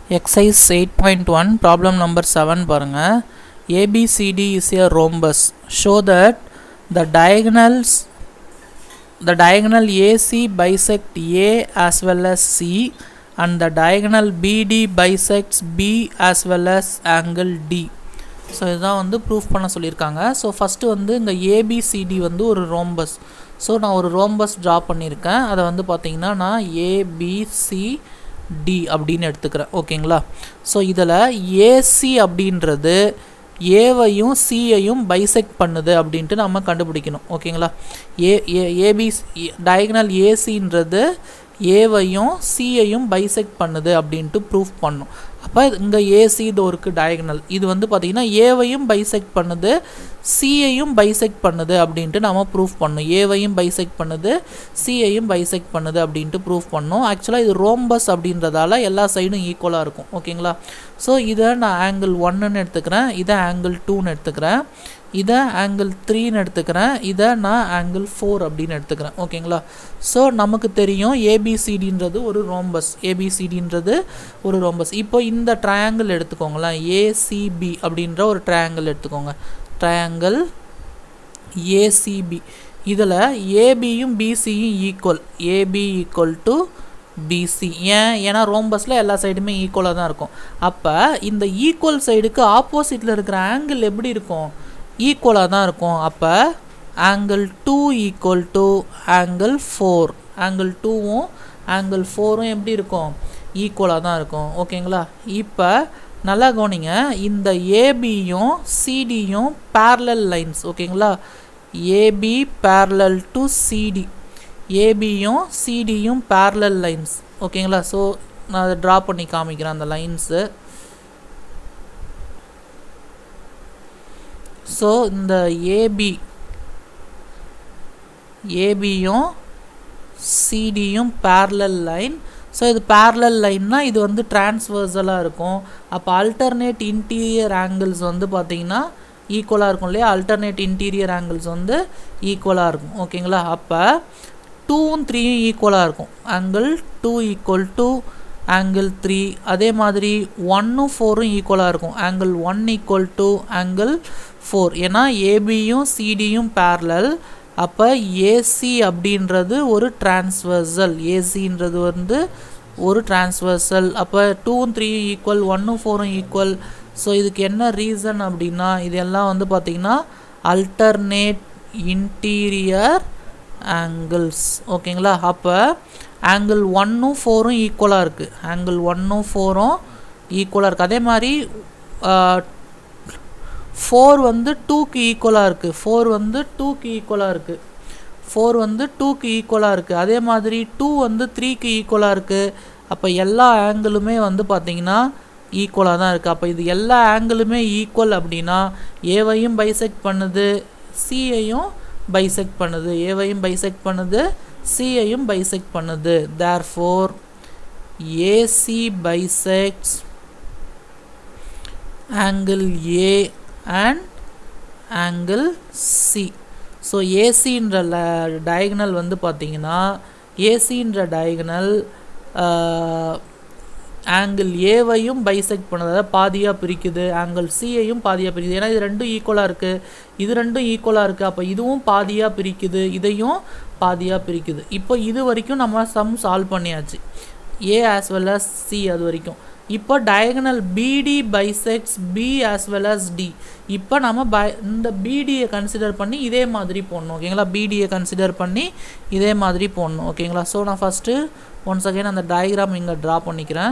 exercise eight point one problem number seven பாருங்கள் ABCD is a rhombus show that the diagonals the diagonal AC bisect A as well as C and the diagonal BD bisects B as well as angle D so இதுதான் வந்து proof பண்ண சொல்லியிருக்காங்க so first வந்து இந்த ABCD வந்து ஒரு rhombus so நான் ஒரு ரோம்பஸ் ட்ரா பண்ணியிருக்கேன் அதை வந்து பார்த்தீங்கன்னா நான் ஏபிசிடி அப்படின்னு எடுத்துக்கிறேன் ஓகேங்களா ஸோ இதில் ஏசி அப்படின்றது ஏவையும் சியையும் பைசெக்ட் பண்ணுது அப்படின்ட்டு நம்ம கண்டுபிடிக்கணும் ஓகேங்களா ஏ ஏ ஏபி டயகனல் ஏசின்றது ஏவையும் சியையும் பைசெக்ட் பண்ணுது அப்படின்ட்டு ப்ரூஃப் பண்ணும் அப்போ இங்கே ஏசி இது ஒருக்கு டயகனல் இது வந்து பார்த்திங்கன்னா ஏவையும் பைசெக்ட் பண்ணுது சியையும் பைசெக்ட் பண்ணுது அப்படின்ட்டு நம்ம ப்ரூஃப் பண்ணணும் ஏவையும் பைசெக்ட் பண்ணுது சியையும் பைசெக்ட் பண்ணுது அப்படின்ட்டு ப்ரூஃப் பண்ணணும் ஆக்சுவலாக இது ரோம்பஸ் அப்படின்றதால எல்லா சைடும் ஈக்குவலாக இருக்கும் ஓகேங்களா ஸோ இதை நான் ஆங்கிள் ஒன்னுன்னு எடுத்துக்கிறேன் இதை ஆங்கிள் டூன்னு எடுத்துக்கிறேன் இதை ஆங்கிள் த்ரீன்னு எடுத்துக்கிறேன் இதை நான் ஆங்கிள் ஃபோர் அப்படின்னு எடுத்துக்கிறேன் ஓகேங்களா ஸோ நமக்கு தெரியும் ஏபிசிடின்றது ஒரு ரோம்பஸ் ஏபிசிடின்றது ஒரு ரோம்பஸ் இப்போ இந்த ட்ரையாங்கிள் எடுத்துக்கோங்களேன் ஏசிபி அப்படின்ற ஒரு ட்ரையாங்கிள் எடுத்துக்கோங்க ட்ரையாங்கிள் ஏசிபி இதில் ஏபியும் பிசியும் equal AB equal to BC ஏன் ஏன்னா ரோம்பஸில் எல்லா சைடுமே ஈக்குவலாக தான் இருக்கும் அப்போ இந்த ஈக்குவல் சைடுக்கு ஆப்போசிட்டில் இருக்கிற ஆங்கிள் எப்படி இருக்கும் ஈக்குவலாக தான் இருக்கும் அப்போ angle two equal to angle four angle டூவும் ஆங்கிள் ஃபோரும் எப்படி இருக்கும் ஈக்குவலாக தான் இருக்கும் ஓகேங்களா இப்போ நல்லா கவனிங்க இந்த ஏபியும் சிடியும் பேரலல் லைன்ஸ் ஓகேங்களா ஏபி பேரலல் டு சிடி ஏபியும் சிடியும் பேரலல் லைன்ஸ் ஓகேங்களா ஸோ நான் அதை ட்ரா பண்ணி காமிக்கிறேன் அந்த லைன்ஸு ஸோ இந்த ஏபி ஏபியும் சிடியும் பேரலல் லைன் ஸோ இது பேரலல் லைன்னா இது வந்து டிரான்ஸ்வர்சலாக இருக்கும் அப்போ அல்டர்னேட் இன்டீரியர் ஆங்கிள்ஸ் வந்து பார்த்திங்கன்னா ஈக்குவலாக இருக்கும் இல்லையா அல்டர்னேட் இன்டீரியர் ஆங்கிள்ஸ் வந்து ஈக்குவலாக இருக்கும் ஓகேங்களா அப்போ டூவும் த்ரீயும் ஈக்குவலாக இருக்கும் angle two equal to angle three அதே மாதிரி ஒன்னும் ஃபோரும் ஈக்குவலாக இருக்கும் angle one equal to angle four ஏன்னா ஏபியும் சிடியும் பேரலல் அப்போ ஏசி அப்படின்றது ஒரு டிரான்ஸ்வர்சல் ஏசின்றது வந்து ஒரு டிரான்ஸ்வர்சல் அப்போ டூவும் த்ரீயும் ஈக்குவல் ஒன்னும் ஃபோரும் ஈக்குவல் ஸோ இதுக்கு என்ன ரீசன் அப்படின்னா இதெல்லாம் வந்து பார்த்திங்கன்னா அல்டர்னேட் இன்டீரியர் ஆங்கிள்ஸ் ஓகேங்களா அப்போ ஆங்கிள் ஒன்னும் ஃபோரும் ஈக்குவலாக இருக்குது ஆங்கிள் ஒன்னும் ஃபோரும் ஈக்குவலாக இருக்குது அதே மாதிரி ஃபோர் வந்து டூக்கு ஈக்குவலாக இருக்குது ஃபோர் வந்து டூக்கு ஈக்குவலாக இருக்குது ஃபோர் வந்து டூக்கு ஈக்குவலாக இருக்குது அதே மாதிரி டூ வந்து த்ரீக்கு ஈக்குவலாக இருக்குது அப்போ எல்லா ஆங்கிளுமே வந்து பார்த்திங்கன்னா ஈக்குவலாக தான் இருக்குது அப்போ இது எல்லா ஆங்கிளுமே ஈக்குவல் அப்படின்னா ஏவையும் பைசெக்ட் பண்ணுது சியையும் பைசெக்ட் பண்ணுது ஏவையும் பைசெக்ட் பண்ணுது சியையும் பைசெக்ட் பண்ணுது therefore AC bisects angle A and angle C so ஏசின்ற டயகனல் வந்து பார்த்திங்கன்னா ஏசின்ற டயகனல் ஆங்கிள் ஏவையும் பைசெக்ட் பண்ணுது அதாவது பாதியாக பிரிக்குது ஆங்கிள் சியையும் பாதியாக பிரிக்குது ஏன்னா இது ரெண்டும் ஈக்குவலாக இருக்குது இது ரெண்டும் ஈக்குவலாக இருக்குது அப்போ இதுவும் பாதியாக பிரிக்குது இதையும் பாதியாக பிரிக்குது இப்போ இது வரைக்கும் நம்ம சம் சால்வ் பண்ணியாச்சு A as well as C அது வரைக்கும் இப்போ diagonal BD bisects B as well as D இப்போ நம்ம பை இந்த பிடியை கன்சிடர் பண்ணி இதே மாதிரி போடணும் ஓகேங்களா பிடியை கன்சிடர் பண்ணி இதே மாதிரி போடணும் ஓகேங்களா ஸோ நான் ஃபஸ்ட்டு ஒன்ஸ் அகைன் அந்த டயக்ராம் இங்கே ட்ரா பண்ணிக்கிறேன்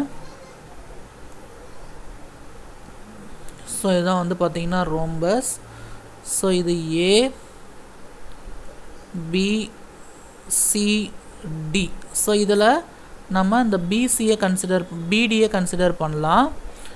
ஸோ இதுதான் வந்து பார்த்திங்கன்னா ரோம்பஸ் ஸோ இது A B C D so இதில் நம்ம இந்த பிசியை கன்சிடர் பிடியை கன்சிடர் பண்ணலாம்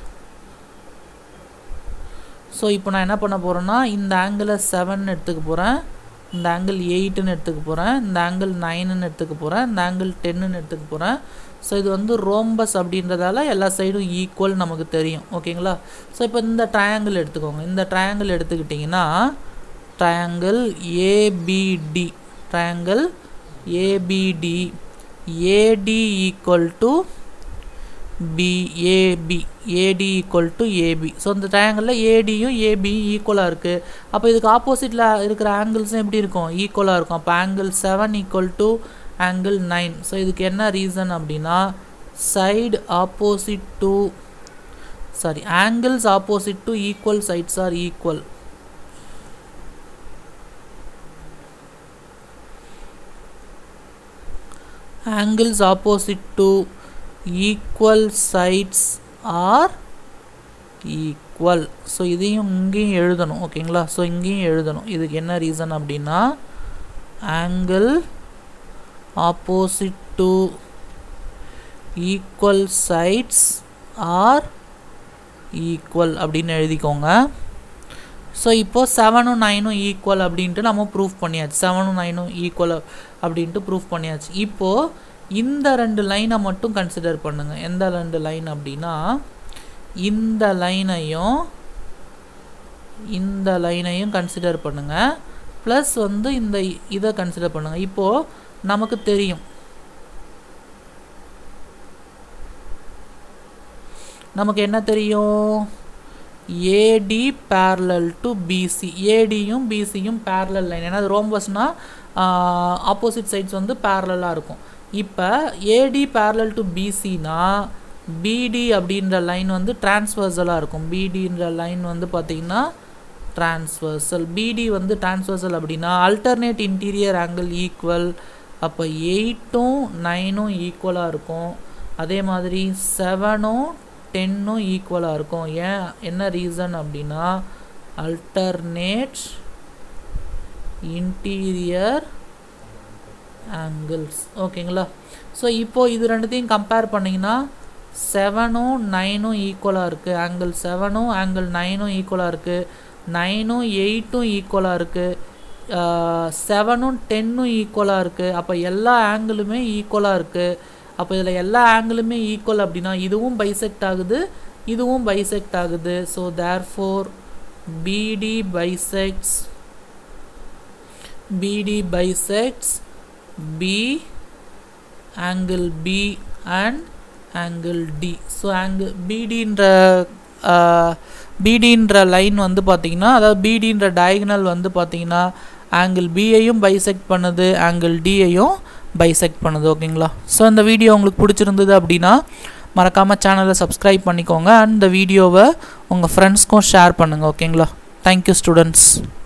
ஸோ இப்போ நான் என்ன பண்ண போகிறேன்னா இந்த ஆங்கிளை செவன் எடுத்துக்க போகிறேன் இந்த ஆங்கிள் எயிட்டுன்னு எடுத்துக்க போகிறேன் இந்த ஆங்கிள் நைனுன்னு எடுத்துக்க போகிறேன் இந்த ஆங்கிள் டென்னுன்னு எடுத்துக்க போகிறேன் ஸோ இது வந்து ரோம்பஸ் அப்படின்றதால எல்லா சைடும் ஈக்குவல் நமக்கு தெரியும் ஓகேங்களா ஸோ இப்போ இந்த ட்ரையாங்கிள் எடுத்துக்கோங்க இந்த ட்ரையாங்கிள் எடுத்துக்கிட்டிங்கன்னா triangle ABD triangle ABD AD equal to பிஏபி AD equal to AB so இந்த ட்ரையாங்கிளில் ஏடியும் ஏபியும் ஈக்குவலாக இருக்குது அப்போ இதுக்கு ஆப்போசிட்டில் இருக்கிற ஆங்கிள்ஸும் எப்படி இருக்கும் ஈக்குவலாக இருக்கும் அப்போ angle seven equal to angle nine so இதுக்கு என்ன ரீசன் அப்படின்னா side opposite to sorry angles opposite to equal sides are equal angles opposite to equal sides are equal so இதையும் இங்கேயும் எழுதணும் ஓகேங்களா ஸோ இங்கேயும் எழுதணும் இதுக்கு என்ன ரீசன் அப்படின்னா angle opposite to equal sides are equal அப்படின்னு எழுதிக்கோங்க ஸோ இப்போது செவனும் நைனும் ஈக்குவல் அப்படின்ட்டு நம்ம ப்ரூஃப் பண்ணியாச்சு செவனும் நைனும் ஈக்குவல் அப்படின்ட்டு ப்ரூஃப் பண்ணியாச்சு இப்போது இந்த ரெண்டு லைனை மட்டும் கன்சிடர் பண்ணுங்கள் எந்த ரெண்டு லைன் அப்படின்னா இந்த லைனையும் இந்த லைனையும் கன்சிடர் பண்ணுங்கள் ப்ளஸ் வந்து இந்த இதை கன்சிடர் பண்ணுங்கள் இப்போது நமக்கு தெரியும் நமக்கு என்ன தெரியும் ஏடி பேரலல் டு பிசி ஏடியும் பிசியும் பேரலல் லைன் ஏன்னா அது ரோம்பஸ்னால் ஆப்போசிட் சைட்ஸ் வந்து பேரலாக இருக்கும் இப்போ ஏடி பேரலல் டு பிசினா பிடி அப்படின்ற லைன் வந்து டிரான்ஸ்வர்சலாக இருக்கும் பிடின்ற லைன் வந்து பார்த்திங்கன்னா டிரான்ஸ்வர்சல் பிடி வந்து டிரான்ஸ்வர்சல் அப்படின்னா அல்டர்னேட் இன்டீரியர் ஆங்கிள் ஈக்குவல் அப்போ எயிட்டும் நைனும் ஈக்குவலாக இருக்கும் அதே மாதிரி செவனும் டென்னும் ஈக்குவலாக இருக்கும் ஏன் என்ன ரீசன் அப்படின்னா அல்டர்னேட் இன்டீரியர் ஆங்கிள்ஸ் ஓகேங்களா ஸோ இப்போது இது ரெண்டுத்தையும் கம்பேர் பண்ணிங்கன்னா செவனும் நைனும் ஈக்குவலாக இருக்குது ஆங்கிள் செவனும் ஆங்கிள் நைனும் ஈக்குவலாக இருக்குது நைனும் எயிட்டும் ஈக்குவலாக இருக்குது செவனும் டென்னும் ஈக்குவலாக இருக்குது அப்போ எல்லா ஆங்கிளுமே ஈக்குவலாக இருக்குது அப்போ இதில் எல்லா ஆங்கிளுமே ஈக்குவல் அப்படின்னா இதுவும் பைசெக்ட் ஆகுது இதுவும் பைசெக்ட் ஆகுது so therefore BD bisects BD bisects B angle B and angle D so angle பிடின்ற பிடின்ற லைன் வந்து பார்த்திங்கன்னா அதாவது பிடின்ற டயகனல் வந்து பார்த்திங்கன்னா ஆங்கிள் பியையும் பைசெக்ட் பண்ணுது ஆங்கிள் டியையும் பைசெக்ட் பண்ணுது ஓகேங்களா ஸோ இந்த வீடியோ உங்களுக்கு பிடிச்சிருந்தது அப்படின்னா மறக்காமல் சேனலை சப்ஸ்கிரைப் பண்ணிக்கோங்க அண்ட் இந்த வீடியோவை உங்கள் ஃப்ரெண்ட்ஸ்க்கும் ஷேர் பண்ணுங்கள் ஓகேங்களா தேங்க்யூ ஸ்டூடெண்ட்ஸ்